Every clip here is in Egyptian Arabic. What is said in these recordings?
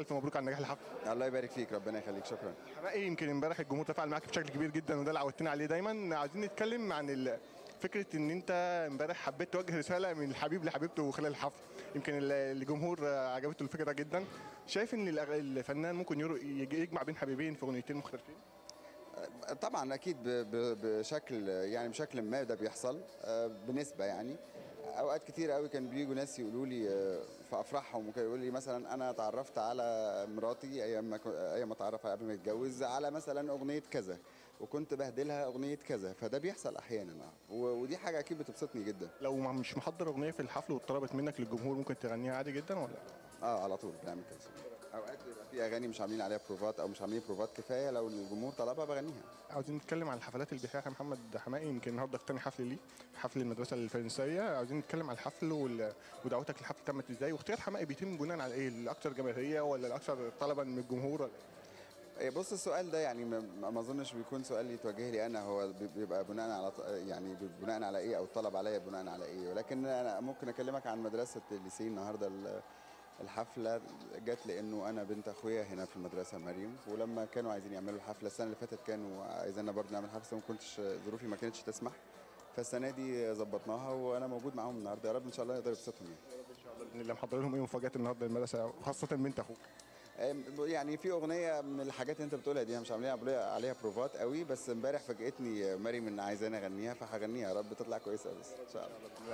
الف مبروك على نجاح الحفله الله يبارك فيك ربنا يخليك شكرا حماقي يمكن امبارح الجمهور تفاعل معاك بشكل كبير جدا وده اللي عودتنا عليه دايما عايزين نتكلم عن ال... فكره ان انت امبارح حبيت توجه رساله من الحبيب لحبيبته خلال الحفل يمكن ال- الجمهور عجبته الفكره جدا شايف ان الأغ- الفنان ممكن يرو- يج- يجمع بين حبيبين في اغنيتين مختلفين طبعا اكيد ب- ب- بشكل يعني بشكل ما ده بيحصل آه، بنسبه يعني اوقات كتير قوي كان بيجوا ناس يقولوا لي آه، في افراحهم وكانوا يقولوا لي مثلا انا اتعرفت على مراتي ايام ما كو- ايام ما اتعرف قبل ما يتجوز على مثلا اغنيه كذا وكنت بهدلها اغنيه كذا فده بيحصل احيانا آه. و- ودي حاجه اكيد بتبسطني جدا لو ما- مش محضر اغنيه في الحفل واتطلبت منك للجمهور ممكن تغنيها عادي جدا ولا اه على طول بنعمل كده اوقات بيبقى في اغاني مش عاملين عليها بروفات او مش عاملين بروفات كفايه لو الجمهور طلبها بغنيها عاوزين نتكلم عن الحفلات اللي بيحييها محمد حماقي يمكن النهارده تاني حفل ليه حفل المدرسه الفرنسيه عاوزين نتكلم عن الحفل وال- ودعوتك للحفل تمت ازاي واختيار حماقي بيتم بناء على ايه الاكثر جماهيريه ولا الاكثر طلبا من الجمهور ولا إيه؟ إيه بص السؤال ده يعني ما ما اظنش بيكون سؤال يتوجه لي انا هو بي- بيبقى بناء على ط- يعني بناء على ايه او الطلب عليا بناء على ايه ولكن انا ممكن اكلمك عن مدرسه الليسيه النهارده ال- الحفله جت لانه انا بنت اخويا هنا في المدرسه مريم ولما كانوا عايزين يعملوا الحفله السنه اللي فاتت كانوا عايزيننا برضه نعمل حفله ما كنتش ظروفي ما كانتش تسمح فالسنه دي ظبطناها وانا موجود معاهم النهارده يا رب ان شاء الله يقدر يبسطهم يعني. اللي محضر لهم ايه مفاجاه النهارده المدرسه وخاصه بنت اخوك يعني في اغنيه من الحاجات اللي انت بتقولها دي مش عاملين عليها عليها بروفات قوي بس امبارح فاجئتني مريم ان عايزاني اغنيها فهغنيها يا رب تطلع كويسه بس ان شاء الله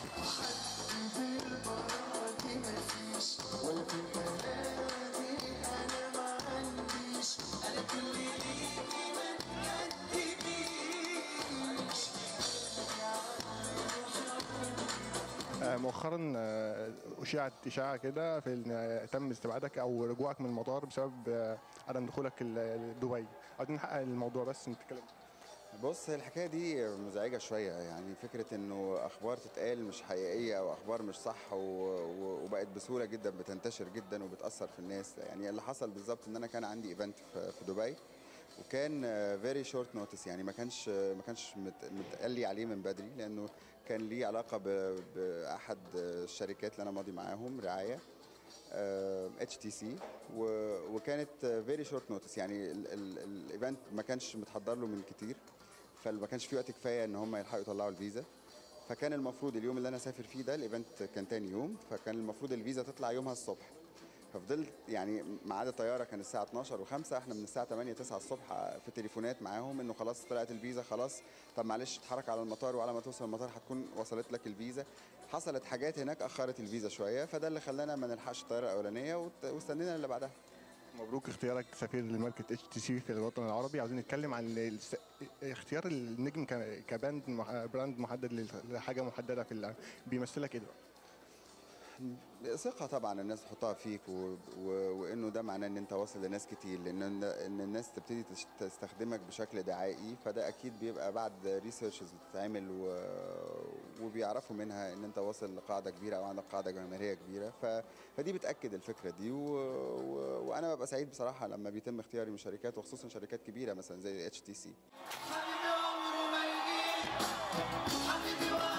آه، مؤخرا آه، اشيعت اشاعه كده في ان آه، تم استبعادك او رجوعك من المطار بسبب آه، عدم دخولك ال- دبي عايزين نحقق الموضوع بس نتكلم بص هي الحكايه دي مزعجه شويه يعني فكره انه اخبار تتقال مش حقيقيه او اخبار مش صح و... و... وبقت بسهوله جدا بتنتشر جدا وبتاثر في الناس يعني اللي حصل بالظبط ان انا كان عندي ايفنت في, في دبي وكان فيري شورت نوتس يعني ما كانش ما كانش مت- متقال لي عليه من بدري لانه كان ليه علاقه ب... باحد الشركات اللي انا ماضي معاهم رعايه اتش تي سي وكانت فيري شورت نوتس يعني الايفنت ما كانش متحضر له من كتير فما كانش في وقت كفايه ان هم يلحقوا يطلعوا الفيزا فكان المفروض اليوم اللي انا سافر فيه ده الايفنت كان تاني يوم فكان المفروض الفيزا تطلع يومها الصبح ففضلت يعني ميعاد الطياره كان الساعه 12 و5 احنا من الساعه 8 9 الصبح في تليفونات معاهم انه خلاص طلعت الفيزا خلاص طب معلش اتحرك على المطار وعلى ما توصل المطار هتكون وصلت لك الفيزا حصلت حاجات هناك اخرت الفيزا شويه فده اللي خلانا ما نلحقش الطياره الاولانيه وت- واستنينا اللي بعدها مبروك اختيارك سفير لماركه اتش تي سي في الوطن العربي عاوزين نتكلم عن الس- اختيار النجم ك- كباند مح- براند محدد لل- لحاجه محدده في ال- بيمثلك ايه دلوقتي؟ ثقة طبعا الناس تحطها فيك و... و... وانه ده معناه ان انت واصل لناس كتير لان ان الناس تبتدي تش- تستخدمك بشكل دعائي فده اكيد بيبقى بعد ريسيرشز بتتعمل و... وبيعرفوا منها ان انت واصل لقاعدة كبيرة او عندك قاعدة جماهيرية كبيرة ف... فدي بتاكد الفكرة دي و... و... وانا ببقى سعيد بصراحة لما بيتم اختياري من شركات وخصوصا شركات كبيرة مثلا زي اتش تي سي حبيبي عمره ما يجي حبيبي